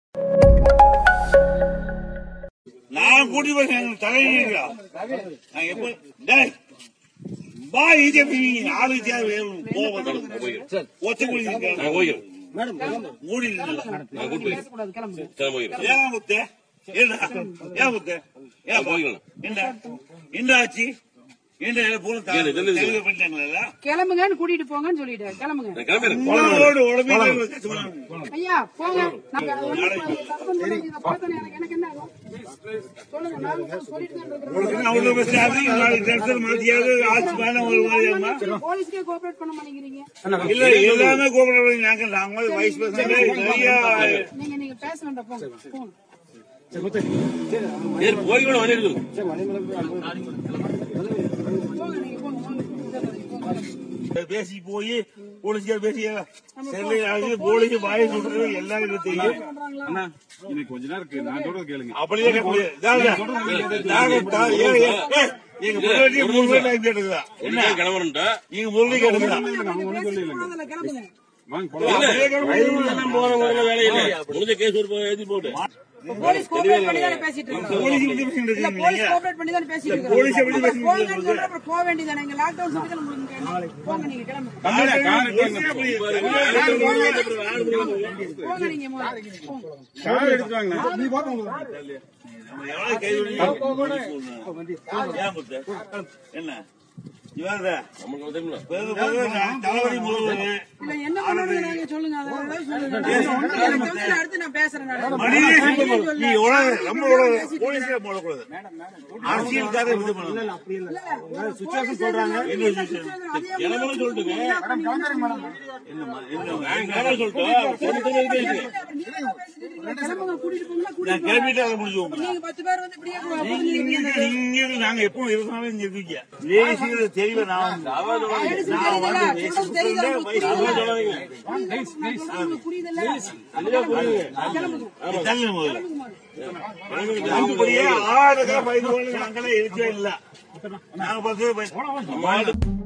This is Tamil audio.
நான் கூட்டி போய் எங்களுக்கு தலைவீங்களா நான் எப்ப டேய் வா இங்கே போய் ஆளு தேவை போவோம் ஒத்த குழி நான் போய்க்கிறேன் மூடி இல்லை நான் கூட்டு போய்க்கிறேன் சரி போய்க்கிறேன் ஏன் முத்து ஏன்டா ஏன் முத்து ஏன் போய்க்கலாம். என்ன என்ன ஆச்சு என்ன போல ஏன் இது என்னது? தெளிவு பண்ணிட்டாங்களா கிளம்புங்கன்னு கூட்டிட்டு போங்கன்னு சொல்லிட்டு கிளம்புங்க நான் கிளம்புறேன் உடம்போடு உடம்பு ஐயா போங்க நாங்க suspend பண்ணி இதை பார்த்தோன்னே எனக்கு எனக்கு என்ன ஆகும் சொல்லுங்க நாங்க தான் சொல்லிட்டு தான் இருக்கிறோம். அவ்வளவு பேசாது நாளைக்கு டென்ஷன் மாத்தியாவது ஆச்சு மேல ஒரு மாதிரியாமா நீங்க போலீஸ்க்கே கோஆபரேட் பண்ண மாட்டேங்கிறீங்க இல்ல எல்லாமே கூப்பிடுறது நாங்க நாங்க வைஸ் பிரசிடண்ட் நிறைய நீங்க நீங்க பேச வேண்டாம் போங்க போங்க சரி போய்க்கணும் வண்டி இருக்குது போங்க நீங்க போங்க போங்க பேசி போய் போலீஸ்கார் பேசி செல்லை போலீஸ் வாயை சொல்றது எல்லாருக்கும் தெரியும் அண்ணா இன்னைக்கு கொஞ்ச நேரம் இருக்கு நான் சொல்றது கேளுங்க அப்படியே கேட்க முடியாது. இதாங்க. நாங்க தா- ஏ, ஏ, ஏ, நீங்க முன்னாடி மூணு பேர் லைன் கேட்டுக்குதா என்ன என்ன கிளம்புறேன்டா நீங்க முதல்ல கேட்டுக்குதா போகாதல, கிளம்புங்க வாங்க போலாம் போறவங்க வேலையில முடிஞ்ச கேஸ் ஒரு எழுதி போட்டு போலீஸ் கோஆபரேட் பண்ணி தானே பேசிட்டு இருக்கோம் போலீஸ் கிட்ட பேசிட்டு இல்ல இருக்கீங்க போலீஸ் நீங்க. கோஆபரேட் பண்ணி தானே பேசிட்டு இருக்கோம் போலீஸ் எப்படி பேசிட்டு போங்கன்னு சொல்றா அப்புறம் போக வேண்டியதானே இங்க லாக்டவுன் சொல்லி உங்களுக்கு போங்க நீங்க கிளம்புங்க காரை காரை அப்படி- போங்க நீங்க முதல்ல. போங்க கார் எடுத்து வாங்க நம்ம எவ்வளவு கை விடுறோம்? ஏன் முத்து? என்ன இவர்தா நமக்கு வந்துருங்களா பிறகு பிறகு நான் தலைவலி முதல்வர் இல்ல என்ன பண்ணணும் நீங்க சொல்லுங்க அதை ஏதாவது சொல்லுங்க நான் ஒண்ணும் எனக்கு தெரிஞ்சது அடுத்து நான் பேசுறேன் நானு. மனிதனே நான் சுத்தம் சொல்ல. நீ உலக ரொம்ப உலக போலீஸ்ல போடக்கூடாது அரசியல்காரர் இது பண்ணணும் இல்ல, ஒரு போலீஸ் சொல்றாங்க என்ன situation? கிளம்புறேன்னு சொல்லிட்டுங்க என்ன நான் சொல்லிட்டேன் சொல்லி சொல்லி பேசுங்க கிளம்புங்க கூட்டிட்டு போங்க நான் கூட்டிட்டு போங்க. கிளம்பிட்டு அதை முடிச்சு போங்க நீங்க பத்து பேர் வந்து இப்படியே போ- இங்க இருக்கு, இங்க இருக்கு. நாங்க எப்பவும் இருந்தாலும் இங்க இருக்கீங்க லேசிகள் தெரியல நான் லேடிஸ் தெரியுதுல்ல? சொல்றது தெரியுதுல்ல? உங்களுக்கு புரியுதுல்ல? சொல்லாதீங்க புரியுதுல்ல? நான் சொல்றது உங்களுக்கு புரியுதுல்ல? கிளம்புங்க. தள்ளு முதல்ல. அப்படியே ஆறு பயந்து நாங்களே இருக்கவே இல்ல நாங்க பத்து பேர் பயந்து-